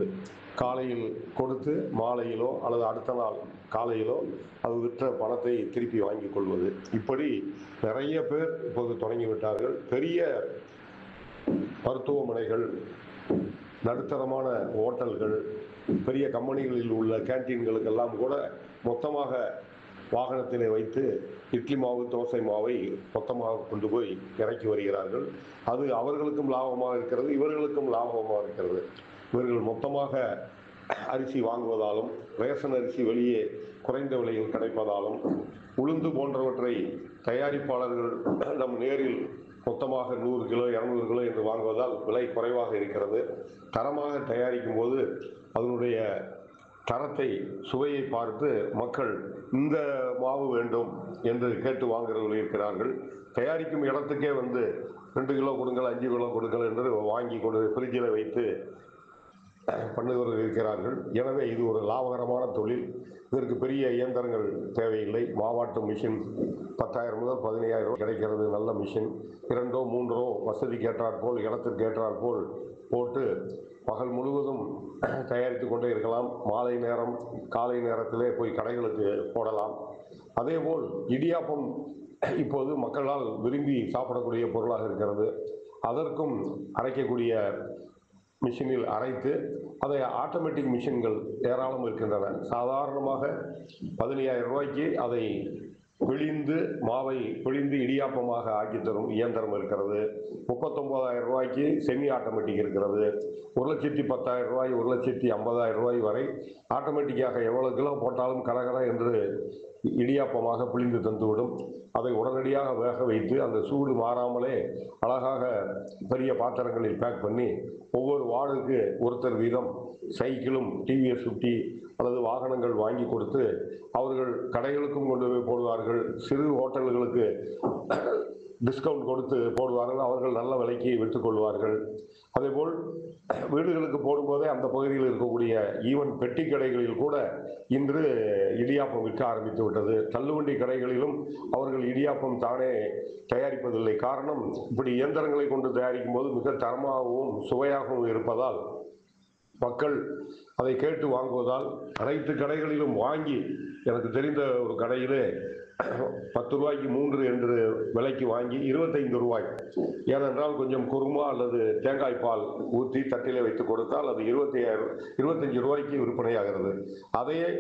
கொள்வது காலையில் கொடுத்து மாலையிலோ அல்லது அடுத்த நாள் காலையிலோ அது விற்ற பணத்தை திருப்பி வாங்கிக் கொள்வது இப்படி நிறைய பேர் இப்போது தொடங்கிவிட்டார்கள் பெரிய மருத்துவமனைகள் நடுத்தரமான ஹோட்டல்கள் பெரிய கம்பெனிகளில் உள்ள கேன்டீன்களுக்கெல்லாம் கூட மொத்தமாக வாகனத்திலே வைத்து இட்லி மாவு தோசை மாவை மொத்தமாக கொண்டு போய் இறக்கி வருகிறார்கள் அது அவர்களுக்கும் லாபமாக இருக்கிறது இவர்களுக்கும் லாபமாக இருக்கிறது இவர்கள் மொத்தமாக அரிசி வாங்குவதாலும் ரேஷன் அரிசி வெளியே குறைந்த விலையில் கிடைப்பதாலும் உளுந்து போன்றவற்றை தயாரிப்பாளர்கள் நம் நேரில் மொத்தமாக நூறு கிலோ இரநூறு கிலோ என்று வாங்குவதால் விலை குறைவாக இருக்கிறது தரமாக தயாரிக்கும் போது அதனுடைய தரத்தை சுவையை பார்த்து மக்கள் இந்த மாவு வேண்டும் என்று கேட்டு வாங்குறவர்கள் இருக்கிறார்கள் தயாரிக்கும் இடத்துக்கே வந்து ரெண்டு கிலோ கொடுங்கள் அஞ்சு கிலோ கொடுங்கள் என்று வாங்கி கொண்டு ஃப்ரிட்ஜில் வைத்து பண்ணுகிறவர்கள் இருக்கிறார்கள் எனவே இது ஒரு லாபகரமான தொழில் இதற்கு பெரிய இயந்திரங்கள் தேவையில்லை மாவாட்டும் மிஷின் பத்தாயிரம் முதல் பதினையாயிரம் கிடைக்கிறது நல்ல மிஷின் இரண்டோ மூன்றோ வசதிக்கு ஏற்றாற்போல் இடத்திற்கு ஏற்றாற்போல் போட்டு பகல் முழுவதும் தயாரித்து கொண்டே இருக்கலாம் மாலை நேரம் காலை நேரத்திலே போய் கடைகளுக்கு போடலாம் அதேபோல் இடியாப்பம் இப்போது மக்களால் விரும்பி சாப்பிடக்கூடிய பொருளாக இருக்கிறது அதற்கும் அரைக்கக்கூடிய மிஷினில் அரைத்து அதை ஆட்டோமேட்டிக் மிஷின்கள் ஏராளம் இருக்கின்றன சாதாரணமாக பதினையாயிரம் ரூபாய்க்கு அதை பிழிந்து மாவை பிழிந்து இடியாப்பமாக ஆக்கி தரும் இயந்திரம் இருக்கிறது முப்பத்தொன்பதாயிரம் ரூபாய்க்கு செமி ஆட்டோமேட்டிக் இருக்கிறது ஒரு லட்சத்தி பத்தாயிரம் ரூபாய் ஒரு லட்சத்தி ஐம்பதாயிரம் ரூபாய் வரை ஆட்டோமேட்டிக்காக எவ்வளவு கிலோ போட்டாலும் கடகட என்று இடியாப்பமாக பிழிந்து தந்துவிடும் அதை உடனடியாக வேக வைத்து அந்த சூடு மாறாமலே அழகாக பெரிய பாத்திரங்களில் பேக் பண்ணி ஒவ்வொரு வார்டுக்கு ஒருத்தர் வீதம் சைக்கிளும் டிவிஎஸ் ஃபிஃப்டி அல்லது வாகனங்கள் வாங்கி கொடுத்து அவர்கள் கடைகளுக்கும் கொண்டு போய் போடுவார்கள் சிறு ஹோட்டல்களுக்கு டிஸ்கவுண்ட் கொடுத்து போடுவார்கள் அவர்கள் நல்ல விலைக்கு விற்றுக் கொள்வார்கள் அதேபோல் வீடுகளுக்கு போடும்போதே அந்த பகுதியில் இருக்கக்கூடிய ஈவன் பெட்டி கடைகளில் கூட இன்று இடியாப்பம் விற்க ஆரம்பித்து விட்டது தள்ளுவண்டி கடைகளிலும் அவர்கள் இடியாப்பம் தானே தயாரிப்பதில்லை காரணம் இப்படி இயந்திரங்களை கொண்டு தயாரிக்கும் போது மிக தரமாகவும் சுவையாகவும் இருப்பதால் மக்கள் அதை கேட்டு வாங்குவதால் அனைத்து கடைகளிலும் வாங்கி எனக்கு தெரிந்த ஒரு கடையிலே பத்து ரூபாய்க்கு மூன்று என்று விலைக்கு வாங்கி இருபத்தைந்து ரூபாய் ஏனென்றால் கொஞ்சம் குருமா அல்லது தேங்காய் பால் ஊற்றி தட்டிலே வைத்து கொடுத்தால் அது இருபத்தி இருபத்தஞ்சு ரூபாய்க்கு விற்பனையாகிறது அதையே